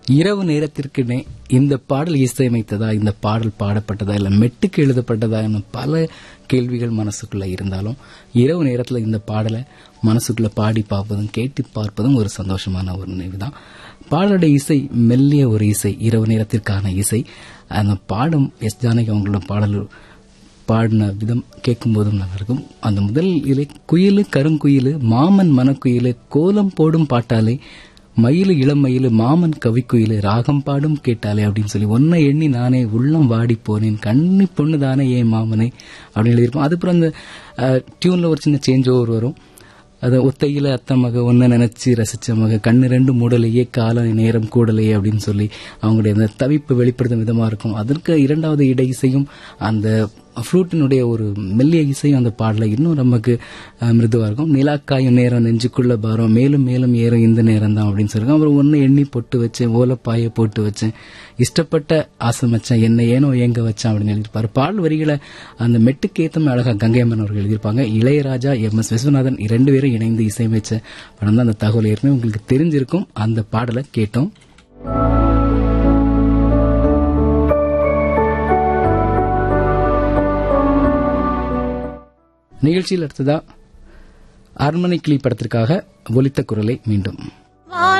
இரவு நேரத்திற்கு நே- இந்த பாடல் இசையமைத்ததா இந்த பாடல் பாடப்பட்டதா இல்ல மெட்டுக்கு எழுதப்பட்டதா என பல கேள்விகள் மனசுக்குள்ள இருந்தாலும் இரவு நேரத்துல இந்த பாடலை மனசுக்குள்ள பாடி பார்ப்பதும் கேட்டு பார்ப்பதும் ஒரு சந்தோஷமான ஒரு நினைவு தான் பாடலுடைய இசை மெல்லிய ஒரு இசை இரவு நேரத்திற்கான இசை அந்த பாடும் எஸ் ஜானகி அவங்களோட பாடல் பாடின விதம் கேட்கும்போதும் நல்லா இருக்கும் அந்த முதல் இலை குயிலு கருங்குயிலு மாமன் மனக்குயிலு கோலம் போடும் பாட்டாலே மயிலு இளமயிலு மாமன் கவிக்குயிலு ராகம் பாடும் கேட்டாலே அப்படின்னு சொல்லி ஒன்னை எண்ணி நானே உள்ளம் வாடி போனேன் கண்ணி பொண்ணு தானே ஏன் மாமனே அப்படின்னு எழுதியிருப்போம் அதுக்கப்புறம் அந்த டியூன்ல ஒரு சின்ன சேஞ்ச் ஓவர் வரும் அது ஒத்தையில அத்தை மக ஒன்ன நினைச்சு ரசிச்ச மக கண்ணு ரெண்டு மூடலையே கால நேரம் கூடலையே அப்படின்னு சொல்லி அவங்களுடைய அந்த தவிப்பு வெளிப்படுத்தும் விதமா இருக்கும் அதற்கு இரண்டாவது இடை இசையும் அந்த ஃப்ளூட்டினுடைய ஒரு மெல்லிய இசையும் அந்த பாடல இன்னும் நமக்கு அஹ், மிருதுவா இருக்கும் நிலாக்காயும் நேரம் நெஞ்சுக்குள்ள பாரம் மேலும் மேலும் ஏறும் இந்த நேரம் தான் அப்படின்னு சொல்லிருக்கோம் அப்புறம் ஒன்னு எண்ணி பொட்டு வச்சேன் ஓலப்பாய போட்டு வச்சேன் இஷ்டப்பட்ட ஆசை மச்சான் என்ன ஏனோ ஏங்க வச்சான் அப்படின்னு எழுதியிருப்பாரு பாடல் வரிகளை அந்த மெட்டுக்கு ஏத்தமே அழகா கங்கையம்மன் அவர்கள் எழுதியிருப்பாங்க இளையராஜா எம் எஸ் விஸ்வநாதன் இரண்டு பேரும் இணைந்து இசையமைச்ச படம் தான் அந்த தகவல் ஏற்கனவே உங்களுக்கு தெரிஞ்சிருக்கும் அந்த பாடலை கேட்டோம் நிகழ்ச்சியில் அடுத்ததா அரண்மனை கிளி படத்திற்காக ஒலித்த குரலை மீண்டும்